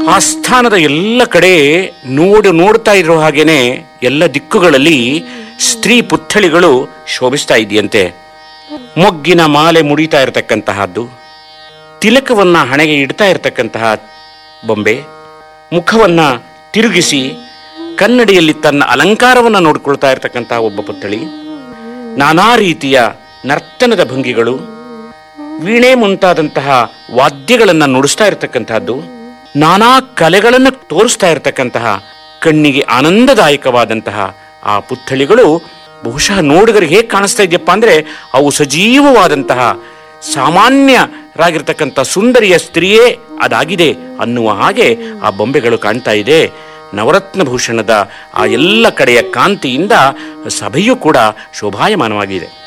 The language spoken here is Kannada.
ಆಸ್ಥಾನದ ಎಲ್ಲ ಕಡೆ ನೋಡು ನೋಡ್ತಾ ಇರೋ ಹಾಗೇನೆ ಎಲ್ಲ ದಿಕ್ಕುಗಳಲ್ಲಿ ಸ್ತ್ರೀ ಪುತ್ಥಳಿಗಳು ಶೋಭಿಸ್ತಾ ಇದೆಯಂತೆ ಮೊಗ್ಗಿನ ಮಾಲೆ ಮುಡಿತಾ ಇರತಕ್ಕಂತಹದ್ದು ತಿಲಕವನ್ನ ಹಣೆಗೆ ಇಡ್ತಾ ಇರತಕ್ಕಂತಹ ಬೊಂಬೆ ಮುಖವನ್ನ ತಿರುಗಿಸಿ ಕನ್ನಡಿಯಲ್ಲಿ ತನ್ನ ಅಲಂಕಾರವನ್ನ ನೋಡ್ಕೊಳ್ತಾ ಇರತಕ್ಕಂತಹ ಒಬ್ಬ ಪುತ್ಥಳಿ ನಾನಾ ರೀತಿಯ ನರ್ತನದ ಭಂಗಿಗಳು ವೀಣೆ ಮುಂತಾದಂತಹ ವಾದ್ಯಗಳನ್ನು ನುಡಿಸ್ತಾ ಇರತಕ್ಕಂತಹದ್ದು ನಾನಾ ಕಲೆಗಳನ್ನು ತೋರಿಸ್ತಾ ಇರತಕ್ಕಂತಹ ಕಣ್ಣಿಗೆ ಆನಂದದಾಯಕವಾದಂತಹ ಆ ಪುತ್ಥಳಿಗಳು ಬಹುಶಃ ನೋಡುಗರಿಗೆ ಹೇಗೆ ಕಾಣಿಸ್ತಾ ಇದೆಯಪ್ಪ ಅಂದ್ರೆ ಅವು ಸಜೀವವಾದಂತಹ ಸಾಮಾನ್ಯರಾಗಿರ್ತಕ್ಕಂಥ ಸುಂದರಿಯ ಸ್ತ್ರೀಯೇ ಅದಾಗಿದೆ ಅನ್ನುವ ಹಾಗೆ ಆ ಬೊಂಬೆಗಳು ಕಾಣ್ತಾ ಇದೆ ನವರತ್ನ ಭೂಷಣದ ಆ ಎಲ್ಲ ಕಡೆಯ ಕಾಂತಿಯಿಂದ ಸಭೆಯೂ ಕೂಡ ಶೋಭಾಯಮಾನವಾಗಿದೆ